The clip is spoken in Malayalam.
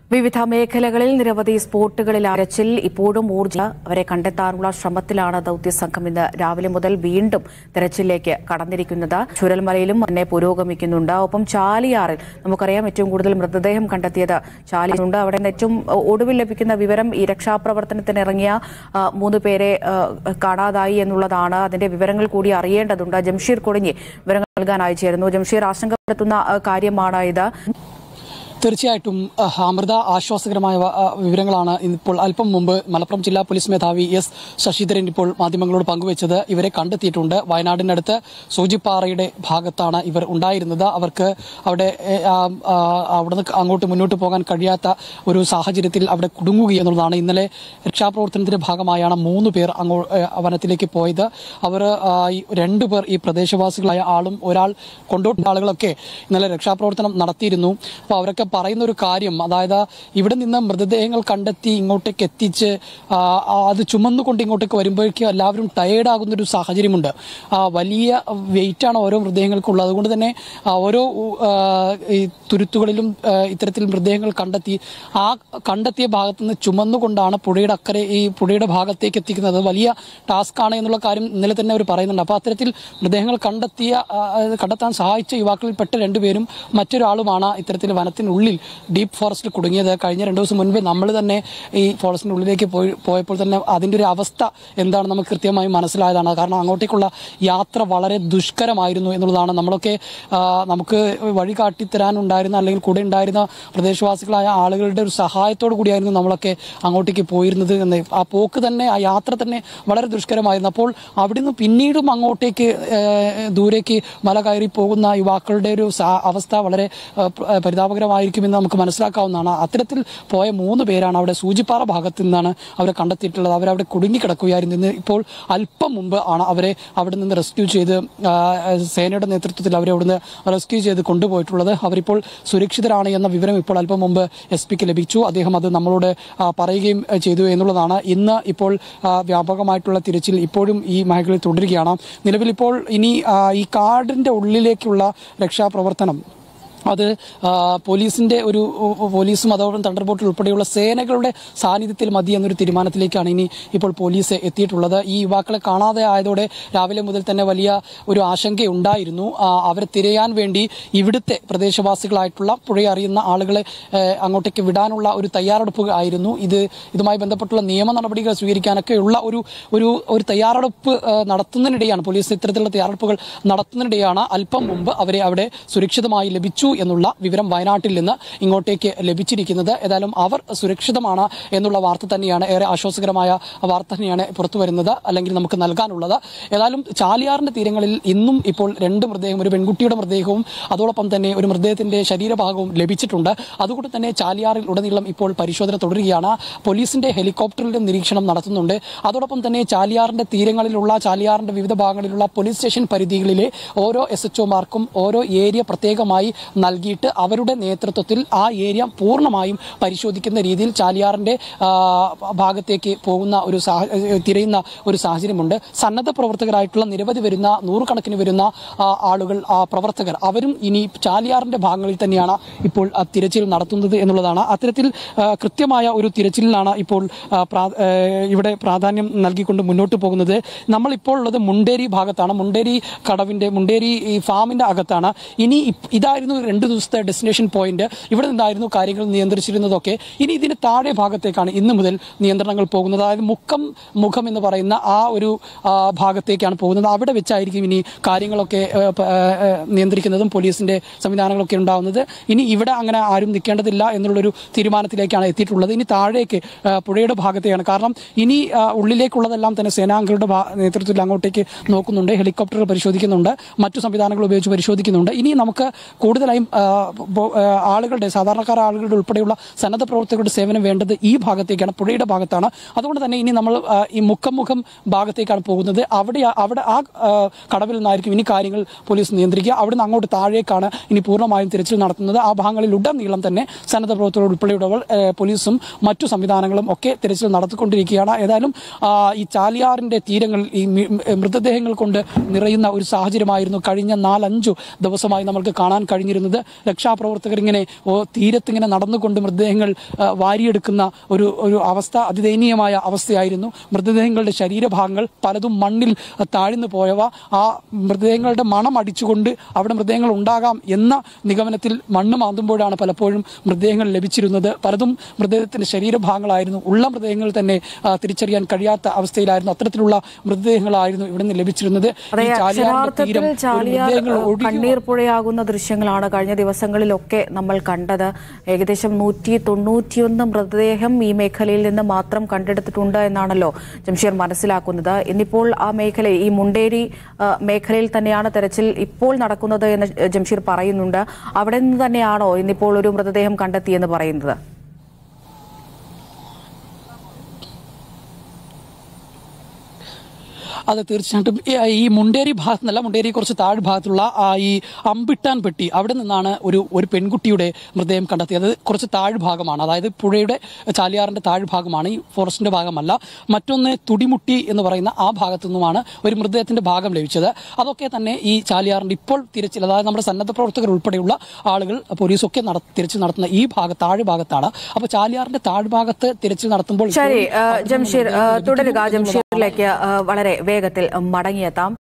വിവിധ മേഖലകളിൽ നിരവധി സ്പോട്ടുകളിൽ അരച്ചിൽ ഇപ്പോഴും ഊർജ്ജ അവരെ കണ്ടെത്താനുള്ള ശ്രമത്തിലാണ് ദൌത്യസംഘം ഇന്ന് രാവിലെ മുതൽ വീണ്ടും തെരച്ചിലേക്ക് കടന്നിരിക്കുന്നത് ചുരൽമലയിലും തന്നെ പുരോഗമിക്കുന്നുണ്ട് ഒപ്പം ചാലിയാറിൽ നമുക്കറിയാം ഏറ്റവും കൂടുതൽ മൃതദേഹം കണ്ടെത്തിയത് ചാലിയുണ്ട് അവിടെ നിന്ന് ഏറ്റവും ഒടുവിൽ ലഭിക്കുന്ന വിവരം ഈ രക്ഷാപ്രവർത്തനത്തിന് ഇറങ്ങിയ ആ, മൂന്ന് പേരെ ആ, കാണാതായി എന്നുള്ളതാണ് അതിന്റെ വിവരങ്ങൾ കൂടി അറിയേണ്ടതുണ്ട് ജംഷീർ കൊടിഞ്ഞി വിവരങ്ങൾ നൽകാനായി ചേരുന്നു ജംഷീർ ആശങ്കപ്പെടുത്തുന്ന ആ, കാര്യമാണ് ഇത് തീർച്ചയായിട്ടും അഹ്, അമൃത ആശ്വാസകരമായ വ- അഹ് വിവരങ്ങളാണ് ഇപ്പോൾ അല്പം മുമ്പ് മലപ്പുറം ജില്ലാ പോലീസ് മേധാവി എസ് ശശിധരൻ ഇപ്പോൾ മാധ്യമങ്ങളോട് പങ്കുവച്ചത് ഇവരെ കണ്ടെത്തിയിട്ടുണ്ട് വയനാടിനടുത്ത് സൂചിപ്പാറയുടെ ഭാഗത്താണ് ഇവർ ഉണ്ടായിരുന്നത് അവർക്ക് അവിടെ ഏ, ആ, ആ, അവിടുന്ന് അങ്ങോട്ട് മുന്നോട്ട് പോകാൻ കഴിയാത്ത ഒരു സാഹചര്യത്തിൽ അവിടെ കുടുങ്ങുക എന്നുള്ളതാണ് ഇന്നലെ രക്ഷാപ്രവർത്തനത്തിന്റെ ഭാഗമായാണ് മൂന്ന് പേർ അങ്ങോ ഏ, വനത്തിലേക്ക് പോയത് അവർ ആ, ഈ രണ്ടു പേർ ഈ പ്രദേശവാസികളായ ആളും ഒരാൾ കൊണ്ടോട്ട ആളുകളൊക്കെ ഇന്നലെ രക്ഷാപ്രവർത്തനം നടത്തിയിരുന്നു അപ്പോൾ അവരൊക്കെ പറയുന്ന ഒരു കാര്യം അതായത് ഇവിടെ നിന്ന് മൃതദേഹങ്ങൾ കണ്ടെത്തി ഇങ്ങോട്ടേക്ക് എത്തിച്ച് ആ, ആ, അത് ചുമന്നുകൊണ്ട് ഇങ്ങോട്ടേക്ക് വരുമ്പോഴേക്കും എല്ലാവരും ടയേർഡ് ആകുന്ന ഒരു സാഹചര്യമുണ്ട് ആ, വലിയ വെയിറ്റാണ് ഓരോ മൃതദേഹങ്ങൾക്കുള്ളത് അതുകൊണ്ട് തന്നെ ആ, ഓരോ ആ, ഈ തുരുത്തുകളിലും ആ, ഇത്തരത്തിൽ മൃതദേഹങ്ങൾ കണ്ടെത്തി ആ കണ്ടെത്തിയ ഭാഗത്ത് നിന്ന് ചുമന്നുകൊണ്ടാണ് പുഴയുടെ അക്കരെ ഈ പുഴയുടെ ഭാഗത്തേക്ക് എത്തിക്കുന്നത് അത് വലിയ ടാസ്ക് ആണ് എന്നുള്ള കാര്യം ഇന്നലെ തന്നെ അവർ പറയുന്നുണ്ട് അപ്പോൾ അത്തരത്തിൽ മൃതദേഹങ്ങൾ കണ്ടെത്തിയ ആ, അത് കണ്ടെത്താൻ സഹായിച്ച യുവാക്കളിൽ പെട്ട രണ്ടുപേരും മറ്റൊരാളുമാണ് ഇത്തരത്തിൽ വനത്തിനുള്ളിൽ ഡീപ്പ് ഫോറസ്റ്റിൽ കുടുങ്ങിയത് കഴിഞ്ഞ രണ്ടു ദിവസം മുൻപ് നമ്മൾ തന്നെ ഈ ഫോറസ്റ്റിന്റെ ഉള്ളിലേക്ക് പോയി പോയപ്പോൾ തന്നെ അതിന്റെ ഒരു അവസ്ഥ എന്താണ് നമുക്ക് കൃത്യമായി മനസ്സിലായതാണ് കാരണം അങ്ങോട്ടേക്കുള്ള യാത്ര വളരെ ദുഷ്കരമായിരുന്നു എന്നുള്ളതാണ് നമ്മളൊക്കെ ആ, നമുക്ക് വഴി കാട്ടിത്തരാനുണ്ടായിരുന്ന അല്ലെങ്കിൽ കൂടെ ഉണ്ടായിരുന്ന പ്രദേശവാസികളായ ആളുകളുടെ ഒരു സഹായത്തോടു കൂടിയായിരുന്നു നമ്മളൊക്കെ അങ്ങോട്ടേക്ക് പോയിരുന്നത് എന്ന് ആ പോക്ക് തന്നെ ആ യാത്ര തന്നെ വളരെ ദുഷ്കരമായിരുന്നു അപ്പോൾ അവിടുന്ന് പിന്നീടും അങ്ങോട്ടേക്ക് ഏഹ്, ദൂരേക്ക് മല കയറി പോകുന്ന യുവാക്കളുടെ ഒരു സാ- അവസ്ഥ വളരെ ഏഹ്, പ്ര- ഏഹ്, പരിതാപകരമായിരിക്കുമെന്ന് നമുക്ക് മനസ്സിലാക്കാവുന്നതാണ് അത്തരത്തിൽ പോയ മൂന്ന് പേരാണ് അവിടെ സൂചിപ്പാറ ഭാഗത്ത് നിന്നാണ് അവരെ കണ്ടെത്തിയിട്ടുള്ളത് അവരവിടെ കുടുങ്ങിക്കിടക്കുകയായിരുന്നു ഇന്ന് ഇപ്പോൾ അല്പം മുമ്പ് ആണ് അവരെ അവിടെ നിന്ന് റെസ്ക്യൂ ചെയ്ത് ആ, സേനയുടെ നേതൃത്വത്തിൽ അവരെ അവിടുന്ന് റെസ്ക്യൂ ചെയ്ത് കൊണ്ടുപോയിട്ടുള്ളത് അവരിപ്പോൾ സുരക്ഷിതരാണ് എന്ന വിവരം ഇപ്പോൾ അല്പം മുമ്പ് എസ് പിക്ക് ലഭിച്ചു അദ്ദേഹം അത് നമ്മളോട് ആ, പറയുകയും ആ, ചെയ്തു എന്നുള്ളതാണ് ഇന്ന് ഇപ്പോൾ ആ, വ്യാപകമായിട്ടുള്ള തിരച്ചിൽ ഇപ്പോഴും ഈ മേഖലയിൽ തുടരുകയാണ് നിലവിൽ ഇപ്പോൾ ഇനി ആ, ഈ കാടിന്റെ ഉള്ളിലേക്കുള്ള രക്ഷാപ്രവർത്തനം അത് ആ, പോലീസിന്റെ ഒരു ഉ, ഉ, പോലീസും അതോടൊപ്പം തണ്ടർബോട്ട് ഉൾപ്പെടെയുള്ള സേനകളുടെ സാന്നിധ്യത്തിൽ മതി എന്നൊരു തീരുമാനത്തിലേക്കാണ് ഇനി ഇപ്പോൾ പോലീസ് എത്തിയിട്ടുള്ളത് ഈ യുവാക്കളെ കാണാതെ ആയതോടെ രാവിലെ മുതൽ തന്നെ വലിയ ഒരു ആശങ്കയുണ്ടായിരുന്നു ആ, അവരെ തിരയാൻ വേണ്ടി ഇവിടുത്തെ പ്രദേശവാസികളായിട്ടുള്ള പുഴയെ അറിയുന്ന ആളുകളെ ഏ, അങ്ങോട്ടേക്ക് വിടാനുള്ള ഒരു തയ്യാറെടുപ്പ് ആയിരുന്നു ഇത് ഇതുമായി ബന്ധപ്പെട്ടുള്ള നിയമ നടപടികൾ സ്വീകരിക്കാനൊക്കെയുള്ള ഒരു ഒരു ഒരു തയ്യാറെടുപ്പ് ഏ, നടത്തുന്നതിനിടെയാണ് പോലീസ് ഇത്തരത്തിലുള്ള തയ്യാറെടുപ്പുകൾ നടത്തുന്നതിനിടെയാണ് അല്പം മുമ്പ് അവരെ അവിടെ സുരക്ഷിതമായി ലഭിച്ചു എന്നുള്ള വിവരം വയനാട്ടിൽ നിന്ന് ഇങ്ങോട്ടേക്ക് ലഭിച്ചിരിക്കുന്നത് ഏതായാലും അവർ സുരക്ഷിതമാണ് എന്നുള്ള വാർത്ത തന്നെയാണ് ഏറെ ആശ്വാസകരമായ വാർത്ത തന്നെയാണ് പുറത്തു വരുന്നത് അല്ലെങ്കിൽ നമുക്ക് നൽകാനുള്ളത് ഏതായാലും ചാലിയാറിന്റെ തീരങ്ങളിൽ ഇന്നും ഇപ്പോൾ രണ്ട് മൃതദേഹം ഒരു പെൺകുട്ടിയുടെ മൃതദേഹവും അതോടൊപ്പം തന്നെ ഒരു മൃതദേഹത്തിന്റെ ശരീരഭാഗവും ലഭിച്ചിട്ടുണ്ട് അതുകൊണ്ട് തന്നെ ചാലിയാറിൽ ഉടനീളം ഇപ്പോൾ പരിശോധന തുടരുകയാണ് പോലീസിന്റെ ഹെലികോപ്റ്ററിന്റെ നിരീക്ഷണം നടത്തുന്നുണ്ട് അതോടൊപ്പം തന്നെ ചാലിയാറിന്റെ തീരങ്ങളിലുള്ള ചാലിയാറിന്റെ വിവിധ ഭാഗങ്ങളിലുള്ള പോലീസ് സ്റ്റേഷൻ പരിധികളിലെ ഓരോ എസ് എച്ച് ഒമാർക്കും ഓരോ ഏരിയ പ്രത്യേകമായി നൽകിയിട്ട് അവരുടെ നേതൃത്വത്തിൽ ആ ഏരിയ പൂർണ്ണമായും പരിശോധിക്കുന്ന രീതിയിൽ ചാലിയാറിന്റെ ആ, ഭാഗത്തേക്ക് പോകുന്ന ഒരു സാഹ- ഏഹ് തിരയുന്ന ഒരു സാഹചര്യമുണ്ട് സന്നദ്ധ പ്രവർത്തകരായിട്ടുള്ള നിരവധി വരുന്ന നൂറുകണക്കിന് വരുന്ന ആ, ആളുകൾ ആ, പ്രവർത്തകർ അവരും ഇനി ചാലിയാറിന്റെ ഭാഗങ്ങളിൽ തന്നെയാണ് ഇപ്പോൾ ആ തിരച്ചിൽ നടത്തുന്നത് എന്നുള്ളതാണ് അത്തരത്തിൽ ആ, കൃത്യമായ ഒരു തിരച്ചിലിനാണ് ഇപ്പോൾ ആ, പ്രാ- ഏഹ് ഇവിടെ പ്രാധാന്യം നൽകിക്കൊണ്ട് മുന്നോട്ട് പോകുന്നത് നമ്മളിപ്പോൾ ഉള്ളത് മുണ്ടേരി ഭാഗത്താണ് മുണ്ടേരി കടവിന്റെ മുണ്ടേരി ഈ ഫാമിന്റെ അകത്താണ് ഇനി ഇപ്- ഇതായിരുന്നു രണ്ട് ദിവസത്തെ ഡെസ്റ്റിനേഷൻ പോയിന്റ് ഇവിടെ നിന്നായിരുന്നു കാര്യങ്ങൾ നിയന്ത്രിച്ചിരുന്നതൊക്കെ ഇനി ഇതിന് താഴെ ഭാഗത്തേക്കാണ് ഇന്ന് മുതൽ നിയന്ത്രണങ്ങൾ പോകുന്നത് അതായത് മുക്കം മുഖം എന്ന് പറയുന്ന ആ ഒരു ആ, ഭാഗത്തേക്കാണ് പോകുന്നത് അവിടെ വെച്ചായിരിക്കും ഇനി കാര്യങ്ങളൊക്കെ ഏ, പ- ഏ, ഏ, നിയന്ത്രിക്കുന്നതും പോലീസിന്റെ സംവിധാനങ്ങളൊക്കെ ഉണ്ടാവുന്നത് ഇനി ഇവിടെ അങ്ങനെ ആരും നിൽക്കേണ്ടതില്ല എന്നുള്ളൊരു തീരുമാനത്തിലേക്കാണ് എത്തിയിട്ടുള്ളത് ഇനി താഴേക്ക് ആ, പുഴയുടെ ഭാഗത്തെയാണ് കാരണം ഇനി ആ, ഉള്ളിലേക്കുള്ളതെല്ലാം തന്നെ സേനാംഗങ്ങളുടെ ഭാ- നേതൃത്വത്തിൽ അങ്ങോട്ടേക്ക് നോക്കുന്നുണ്ട് ഹെലികോപ്റ്ററുകൾ പരിശോധിക്കുന്നുണ്ട് മറ്റു സംവിധാനങ്ങൾ ഉപയോഗിച്ച് പരിശോധിക്കുന്നുണ്ട് ഇനി നമുക്ക് കൂടുതലായും ആ, ബോ- ആ, ആളുകളുടെ സാധാരണക്കാർ ആളുകളുടെ ഉൾപ്പെടെയുള്ള സന്നദ്ധ പ്രവർത്തകരുടെ സേവനം വേണ്ടത് ഈ ഭാഗത്തേക്കാണ് പുഴയുടെ ഭാഗത്താണ് അതുകൊണ്ട് തന്നെ ഇനി നമ്മൾ ആ, ഈ മുക്കം മുഖം ഭാഗത്തേക്കാണ് പോകുന്നത് അവിടെ അവിടെ ആ ആ, കടവിൽ നിന്നായിരിക്കും ഇനി കാര്യങ്ങൾ പോലീസ് നിയന്ത്രിക്കുക അവിടുന്ന് അങ്ങോട്ട് താഴേക്കാണ് ഇനി പൂർണ്ണമായും തിരച്ചിൽ നടത്തുന്നത് ആ ഭാഗങ്ങളിൽ ഉടനീളം തന്നെ സന്നദ്ധ പ്രവർത്തകർ ഉൾപ്പെടെയുള്ളവർ ഏ, പോലീസും മറ്റു സംവിധാനങ്ങളും ഒക്കെ തിരച്ചിൽ നടത്തിക്കൊണ്ടിരിക്കുകയാണ് ഏതായാലും ആ, ഈ ചാലിയാറിന്റെ തീരങ്ങൾ ഈ മി- മൃതദേഹങ്ങൾ കൊണ്ട് നിറയുന്ന ഒരു സാഹചര്യമായിരുന്നു കഴിഞ്ഞ നാലഞ്ചു ദിവസമായി നമ്മൾക്ക് കാണാൻ കഴിഞ്ഞിരുന്നത് മനസ്സിലാക്കുന്നത് രക്ഷാപ്രവർത്തകർ ഇങ്ങനെ ഓ, തീരത്തിങ്ങനെ നടന്നുകൊണ്ട് മൃതദേഹങ്ങൾ ആ, വാരിയെടുക്കുന്ന ഒരു ഒരു അവസ്ഥ അതിദയനീയമായ അവസ്ഥയായിരുന്നു മൃതദേഹങ്ങളുടെ ശരീരഭാഗങ്ങൾ പലതും മണ്ണിൽ താഴ്ന്നു പോയവ ആ മൃതദേഹങ്ങളുടെ മണം അടിച്ചുകൊണ്ട് അവിടെ മൃതദേഹങ്ങൾ ഉണ്ടാകാം എന്ന നിഗമനത്തിൽ മണ്ണ് മാന്തുമ്പോഴാണ് പലപ്പോഴും മൃതദേഹങ്ങൾ ലഭിച്ചിരുന്നത് പലതും മൃതദേഹത്തിന്റെ ശരീരഭാഗങ്ങളായിരുന്നു ഉള്ള മൃതദേഹങ്ങൾ തന്നെ ആ, തിരിച്ചറിയാൻ കഴിയാത്ത അവസ്ഥയിലായിരുന്നു അത്തരത്തിലുള്ള മൃതദേഹങ്ങളായിരുന്നു ഇവിടെ നിന്ന് ലഭിച്ചിരുന്നത് അതെ ഈ ചാലിയാറിന്റെ അക്ഷരാർത്ഥത്തിൽ തീരം ഒരു ചാലിയാർ മൃതദേഹങ്ങൾ ഏഹ്, ഒഴുകി കണ്ണീർ പുഴയാകുന്ന ദൃശ്യങ്ങളാണ് കഴിഞ്ഞ ദിവസങ്ങളിലൊക്കെ നമ്മൾ കണ്ടത് ഏകദേശം നൂറ്റി തൊണ്ണൂറ്റിയൊന്ന് മൃതദേഹം ഈ മേഖലയിൽ നിന്ന് മാത്രം കണ്ടെടുത്തിട്ടുണ്ട് എന്നാണല്ലോ ജംഷീർ മനസ്സിലാക്കുന്നത് ഇന്നിപ്പോൾ ആ മേഖല ഈ മുണ്ടേരി ആ, മേഖലയിൽ തന്നെയാണ് തെരച്ചിൽ ഇപ്പോൾ നടക്കുന്നത് എന്ന് ജംഷീർ പറയുന്നുണ്ട് അവിടെ നിന്ന് തന്നെയാണോ ഇന്നിപ്പോൾ ഒരു മൃതദേഹം കണ്ടെത്തിയെന്ന് പറയുന്നത് അതെ തീർച്ചയായിട്ടും ഈ- ഈ മുണ്ടേരി ഭാഗത്ത് നിന്നല്ല മുണ്ടേരി കുറച്ച് താഴ് ഭാഗത്തുള്ള ആ ഈ അമ്പിട്ടാൻ പെട്ടി അവിടെ നിന്നാണ് ഒരു ഒരു പെൺകുട്ടിയുടെ മൃതദേഹം കണ്ടെത്തിയത് കുറച്ച് താഴ് ഭാഗമാണ് അതായത് പുഴയുടെ ചാലിയാറിന്റെ താഴ് ഭാഗമാണ് ഈ ഫോറസ്റ്റിന്റെ ഭാഗമല്ല മറ്റൊന്ന് തുടിമുട്ടി എന്ന് പറയുന്ന ആ ഭാഗത്തു നിന്നുമാണ് ഒരു മൃതദേഹത്തിന്റെ ഭാഗം ലഭിച്ചത് അതൊക്കെ തന്നെ ഈ ചാലിയാറിന്റെ ഇപ്പോൾ തിരച്ചിൽ അതായത് നമ്മുടെ സന്നദ്ധ പ്രവർത്തകർ ഉൾപ്പെടെയുള്ള ആളുകൾ പോലീസൊക്കെ നട തിരച്ചിൽ നടത്തുന്ന ഈ ഭാഗത്ത് താഴ് ഭാഗത്താണ് അപ്പോൾ ചാലിയാറിന്റെ താഴ്ഭാഗത്ത് തിരച്ചിൽ നടത്തുമ്പോൾ ശരി ഇപ്പോഴും ആ, അവിടെ നിന്ന് ജംഷീർ ആ, മൃതദേഹം തുടരുക ലഭിക്കുന്നു എന്നുള്ളതാണ് ജംഷീറിലേക്ക് ആ, വളരെ വേഗത്തിൽ മടങ്ങിയെത്താം